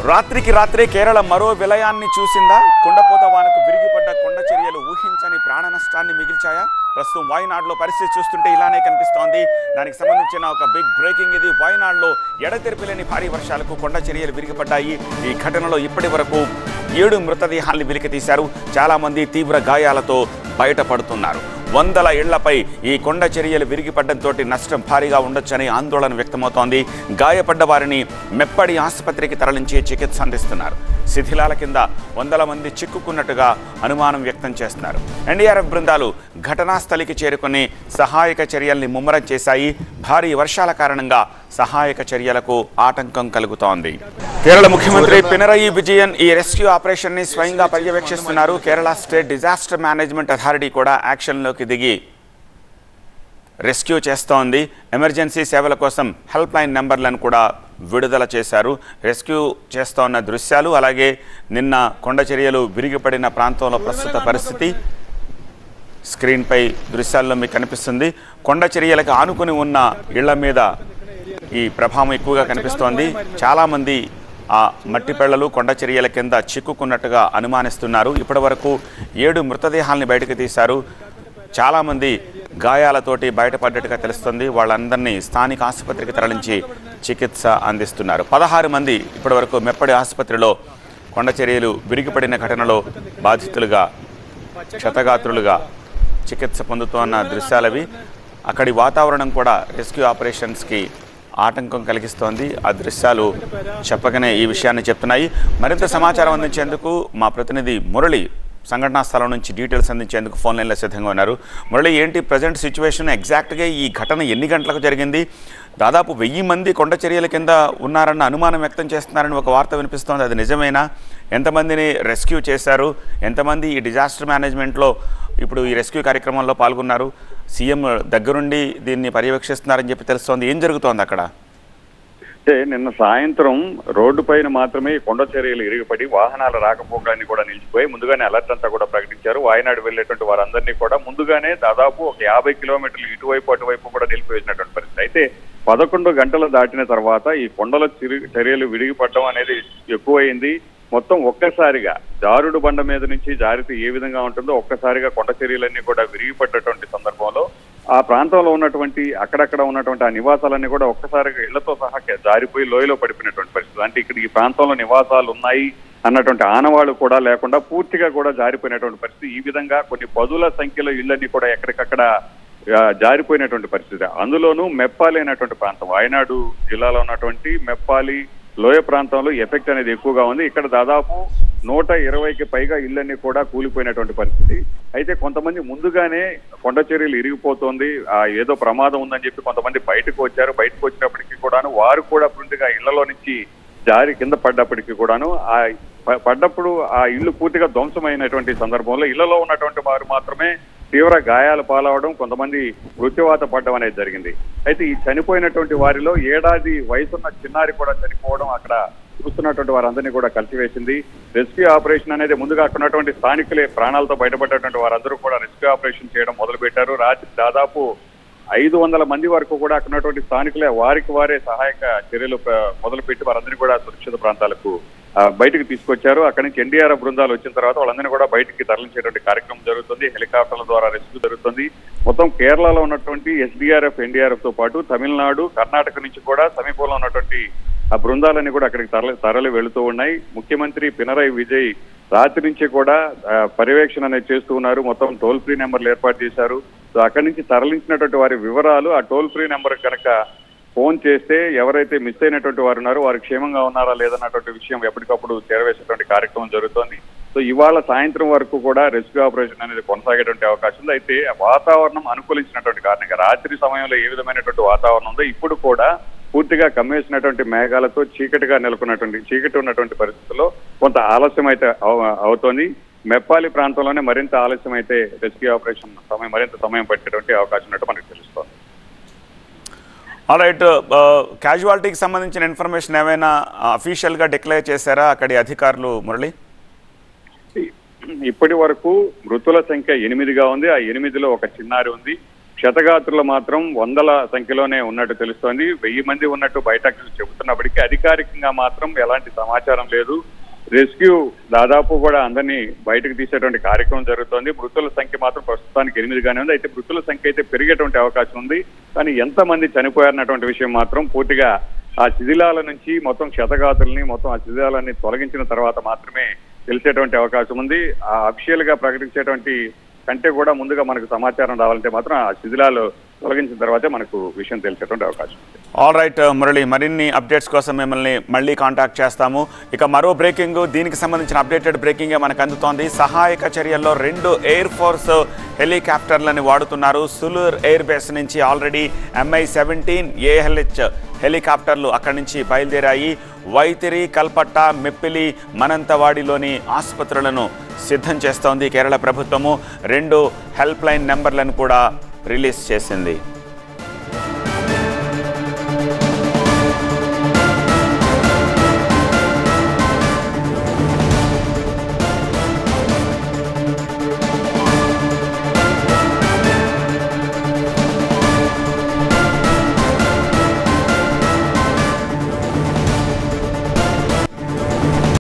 రాత్రికి రాత్రే కేరళ మరో విలయాన్ని చూసిందా కొండపోత వానకు విరిగిపడ్డ కొండ చర్యలు ఊహించని ప్రాణ నష్టాన్ని మిగిల్చాయా ప్రస్తుతం వాయనాడులో పరిస్థితి చూస్తుంటే ఇలానే కనిపిస్తోంది దానికి సంబంధించిన ఒక బిగ్ బ్రేకింగ్ ఇది వాయనాడులో ఎడతెరిపిలేని భారీ వర్షాలకు కొండ చర్యలు విరిగిపడ్డాయి ఈ ఘటనలో ఇప్పటి వరకు ఏడు మృతదేహాల్ని వెలికితీశారు చాలామంది తీవ్ర గాయాలతో బయటపడుతున్నారు వందల ఇళ్లపై ఈ కొండ చర్యలు విరిగిపడడంతో నష్టం భారీగా ఉండొచ్చని ఆందోళన వ్యక్తమవుతోంది గాయపడ్డ వారిని మెప్పడి ఆసుపత్రికి తరలించి చికిత్స అందిస్తున్నారు శిథిలాల కింద వందల మంది చిక్కుకున్నట్టుగా అనుమానం వ్యక్తం చేస్తున్నారు ఎన్డీఆర్ఎఫ్ బృందాలు ఘటనా స్థలికి చేరుకుని సహాయక చర్యల్ని ముమ్మరం చేశాయి భారీ వర్షాల కారణంగా సహాయక చర్యలకు ఆటంకం కలుగుతోంది కేరళ ముఖ్యమంత్రి పినరయి విజయన్ ఈ రెస్క్యూ ఆపరేషన్ ని స్వయంగా పర్యవేక్షిస్తున్నారు Kerala state disaster management authority కూడా యాక్షన్లోకి దిగి రెస్క్యూ చేస్తోంది ఎమర్జెన్సీ సేవల కోసం హెల్ప్ లైన్ నెంబర్లను కూడా విడుదల చేశారు రెస్క్యూ చేస్తోన్న దృశ్యాలు అలాగే నిన్న కొండ చర్యలు విరిగిపడిన ప్రాంతంలో ప్రస్తుత పరిస్థితి స్క్రీన్పై దృశ్యాల్లో మీకు కనిపిస్తుంది కొండ చర్యలకు ఆనుకుని ఉన్న ఇళ్ల మీద ఈ ప్రభావం ఎక్కువగా కనిపిస్తోంది చాలామంది ఆ మట్టి పెళ్లలు కొండ చర్యల కింద చిక్కుకున్నట్టుగా అనుమానిస్తున్నారు ఇప్పటివరకు ఏడు మృతదేహాల్ని బయటకు తీశారు చాలామంది గాయాలతోటి బయటపడ్డట్టుగా తెలుస్తుంది వాళ్ళందరినీ స్థానిక ఆసుపత్రికి తరలించి చికిత్స అందిస్తున్నారు పదహారు మంది ఇప్పటివరకు మెప్పడి ఆసుపత్రిలో కొండ చర్యలు విరిగిపడిన ఘటనలో బాధితులుగా క్షతగాత్రులుగా చికిత్స పొందుతున్న దృశ్యాలవి అక్కడి వాతావరణం కూడా రెస్క్యూ ఆపరేషన్స్కి ఆటంకం కలిగిస్తోంది ఆ దృశ్యాలు చెప్పగానే ఈ విషయాన్ని చెప్తున్నాయి మరింత సమాచారం అందించేందుకు మా ప్రతినిధి మురళి సంఘటనా స్థలం నుంచి డీటెయిల్స్ అందించేందుకు ఫోన్ లైన్లో సిద్ధంగా ఉన్నారు మురళి ఏంటి ప్రజెంట్ సిచ్యువేషన్ ఎగ్జాక్ట్గా ఈ ఘటన ఎన్ని గంటలకు జరిగింది దాదాపు వెయ్యి మంది కొండ చర్యల కింద ఉన్నారన్న అనుమానం వ్యక్తం చేస్తున్నారని ఒక వార్త వినిపిస్తోంది అది నిజమేనా ఎంతమందిని రెస్క్యూ చేశారు ఎంతమంది ఈ డిజాస్టర్ మేనేజ్మెంట్లో ఇప్పుడు ఈ రెస్క్యూ కార్యక్రమంలో పాల్గొన్నారు సీఎం దగ్గరుండి దీన్ని పర్యవేక్షిస్తున్నారని చెప్పి తెలుస్తోంది ఏం జరుగుతోంది అక్కడ అంటే నిన్న సాయంత్రం రోడ్డు పైన మాత్రమే ఈ కొండ చర్యలు ఇరిగిపడి వాహనాల రాకపోకలన్నీ కూడా నిలిచిపోయి ముందుగానే అలర్ట్ అంతా కూడా ప్రకటించారు వాయనాడు వెళ్ళేటువంటి వారందరినీ కూడా ముందుగానే దాదాపు ఒక యాభై కిలోమీటర్లు ఇటువైపు అటువైపు కూడా నిలిపివేసినటువంటి పరిస్థితి అయితే పదకొండు గంటలు దాటిన తర్వాత ఈ కొండల చిరు- చర్యలు విడిగిపడడం అనేది ఎక్కువైంది మొత్తం ఒక్కసారిగా జారుడు బండ మీద నుంచి జారితే ఏ విధంగా ఉంటుందో ఒక్కసారిగా కొండ చర్యలన్నీ కూడా విరిగిపడ్డటువంటి సందర్భంలో ఆ ప్రాంతంలో ఉన్నటువంటి అక్కడక్కడ ఉన్నటువంటి ఆ నివాసాలన్నీ కూడా ఒక్కసారిగా ఇళ్లతో సహా కే- జారిపోయి లోయలో పడిపోయినటువంటి పరిస్థితి అంటే ఇక్కడ ఈ ప్రాంతంలో నివాసాలు ఉన్నాయి అన్నటువంటి ఆనవాళ్ళు కూడా లేకుండా పూర్తిగా కూడా జారిపోయినటువంటి పరిస్థితి ఈ విధంగా కొన్ని పదుల సంఖ్యలో ఇళ్ళన్నీ కూడా ఎక్కడికక్కడ ఆ, జారిపోయినటువంటి పరిస్థితి అందులోనూ మెప్పాలి అనేటువంటి ప్రాంతం వాయనాడు జిల్లాలో ఉన్నటువంటి మెప్పాలి లోయ ప్రాంతంలో ఎఫెక్ట్ అనేది ఎక్కువగా ఉంది ఇక్కడ దాదాపు నూట ఇరవైకి పైగా ఇళ్ళన్నీ కూడా కూలిపోయినటువంటి పరిస్థితి అయితే కొంతమంది ముందుగానే కొండ చర్యలు ఇరిగిపోతోంది ఆ ఏదో ప్రమాదం ఉందని చెప్పి కొంతమంది బయటకు వచ్చారు బయటకు వచ్చినప్పటికీ కూడాను వారు కూడా పూర్తిగా ఇళ్లలో నుంచి జారి కింద పడ్డప్పటికీ కూడాను ఆ ప- పడ్డప్పుడు ఆ ఇల్లు పూర్తిగా ధ్వంసమైనటువంటి సందర్భంలో ఇళ్లలో ఉన్నటువంటి వారు మాత్రమే తీవ్ర గాయాలు పాలవడం కొంతమంది మృత్యువాత పడడం అనేది జరిగింది అయితే ఈ చనిపోయినటువంటి వారిలో ఏడాది వయసున్న చిన్నారి కూడా చనిపోవడం అక్కడ చూస్తున్నటువంటి వారందరినీ కూడా కలిసివేసింది రెస్క్యూ ఆపరేషన్ అనేది ముందుగా అక్కడ ఉన్నటువంటి స్థానికులే ప్రాణాలతో బయటపడ్డటువంటి వారందరూ కూడా రెస్క్యూ ఆపరేషన్ చేయడం మొదలుపెట్టారు రాత్రి దాదాపు ఐదు వందల మంది వరకు కూడా అక్కడ ఉన్నటువంటి స్థానికులే వారికి వారే సహాయక చర్యలు ప్ర- మొదలుపెట్టి వారందరినీ కూడా సురక్షిత ప్రాంతాలకు ఆ, బయటకు తీసుకొచ్చారు అక్కడి నుంచి ఎన్డీఆర్ఎఫ్ బృందాలు వచ్చిన తర్వాత వాళ్ళందరినీ కూడా బయటికి తరలించేటువంటి కార్యక్రమం జరుగుతుంది హెలికాప్టర్ల ద్వారా రెస్క్యూ జరుగుతుంది మొత్తం కేరళలో ఉన్నటువంటి ఎస్డీఆర్ఎఫ్ ఎన్డీఆర్ఎఫ్ తో పాటు తమిళనాడు కర్ణాటక నుంచి కూడా సమీపంలో ఉన్నటువంటి ఆ బృందాలన్నీ కూడా అక్కడికి తరలి తరలి వెళుతూ ఉన్నాయి ముఖ్యమంత్రి పినరయ్ విజయ్ రాత్రి నుంచి కూడా ఆ, పర్యవేక్షణ అనేది చేస్తూ ఉన్నారు మొత్తం టోల్ ఫ్రీ నెంబర్లు ఏర్పాటు చేశారు సో అక్కడి నుంచి తరలించినటువంటి వారి వివరాలు ఆ టోల్ ఫ్రీ నెంబర్ కనుక ఫోన్ చేస్తే ఎవరైతే మిస్ అయినటువంటి వారు ఉన్నారో వారు క్షేమంగా ఉన్నారా లేదన్నటువంటి విషయం ఎప్పటికప్పుడు చేరవేసేటువంటి కార్యక్రమం జరుగుతోంది సో ఇవాళ సాయంత్రం వరకు కూడా రెస్క్యూ ఆపరేషన్ అనేది కొనసాగేటువంటి అవకాశం ఉంది అయితే వాతావరణం అనుకూలించినటువంటి కారణంగా రాత్రి సమయంలో ఏ విధమైనటువంటి వాతావరణం ఉందో ఇప్పుడు కూడా పూర్తిగా కమ్మేసినటువంటి మేఘాలతో చీకటిగా నెలకొన్నటువంటి చీకటి ఉన్నటువంటి పరిస్థితుల్లో కొంత ఆలస్యం అయితే అవ- అవుతోంది మెప్పాలి ప్రాంతంలోనే మరింత ఆలస్యం అయితే రెస్క్యూ ఆపరేషన్ సమయం మరింత సమయం పట్టేటువంటి అవకాశం ఉన్నట్టు మనకు తెలుస్తోంది రైట్ క్యాజువాలిటీకి సంబంధించిన ఇన్ఫర్మేషన్ ఏమైనా అఫీషియల్గా డిక్లేర్ చేశారా అక్కడి అధికారులు మురళి ఇప్పటి వరకు మృతుల సంఖ్య ఎనిమిదిగా ఉంది ఆ ఎనిమిదిలో ఒక చిన్నారి ఉంది క్షతగాత్రులు మాత్రం వందల సంఖ్యలోనే ఉన్నట్టు తెలుస్తోంది వెయ్యి మంది ఉన్నట్టు బయటకు చెబుతున్నప్పటికీ అధికారికంగా మాత్రం ఎలాంటి సమాచారం లేదు రెస్క్యూ దాదాపు కూడా అందరినీ బయటకు తీసేటువంటి కార్యక్రమం జరుగుతోంది మృతుల సంఖ్య మాత్రం ప్రస్తుతానికి ఎనిమిదిగానే ఉంది అయితే మృతుల సంఖ్య అయితే పెరిగేటువంటి అవకాశం ఉంది కానీ ఎంతమంది చనిపోయారన్నటువంటి విషయం మాత్రం పూర్తిగా ఆ శిథిలాల నుంచి మొత్తం క్షతగాతుల్ని మొత్తం ఆ శిథిలాలన్నీ తొలగించిన తర్వాత మాత్రమే తెలిసేటువంటి అవకాశం ఉంది ఆ అఫిషియల్ గా ప్రకటించేటువంటి కంటే కూడా ముందుగా మనకు సమాచారం రావాలంటే మాత్రం ఆ శిథిలాలు తొలగించిన తర్వాతే మనకు విషయం తెలిసేటువంటి అవకాశం ఉంది ఆల్ రైట్ మురళి మరిన్ని అప్డేట్స్ కోసం మిమ్మల్ని మళ్ళీ కాంటాక్ట్ చేస్తాము ఇక మరో బ్రేకింగ్ దీనికి సంబంధించిన అప్డేటెడ్ బ్రేకింగ్ మనకు అందుతోంది సహాయక చర్యల్లో రెండు ఎయిర్ ఫోర్స్ హెలికాప్టర్లని వాడుతున్నారు సులూర్ ఎయిర్ బేస్ నుంచి ఆల్రెడీ ఎంఐ సెవెంటీన్ ఏఎల్హెచ్ హెలికాప్టర్లు అక్కడి నుంచి బయలుదేరాయి వైతిరి కల్పట్ట మెప్పిలి మనంతవాడిలోని ఆసుపత్రులను సిద్ధం చేస్తోంది కేరళ ప్రభుత్వము రెండు హెల్ప్ లైన్ నెంబర్లను కూడా రిలీజ్ చేసింది